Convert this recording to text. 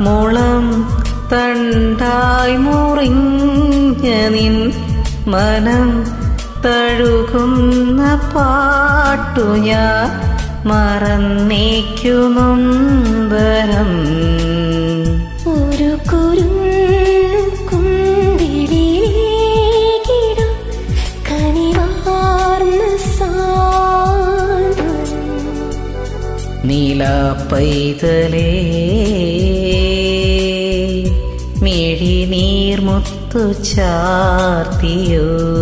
മുളം തണ്ടായി മുറിഞ്ഞ നിൻ മനം തഴുകുന്ന പാട്ടു ഞാൻ മറന്നേക്കുമമ്പരം ഒരു കുറുക്കുമ്പിളിലേക്കിടും കനിവാർന്ന സാന്ത്വനം നീല പൈതലേ മിഴി നീർമുത്തു ചാർത്തിയോ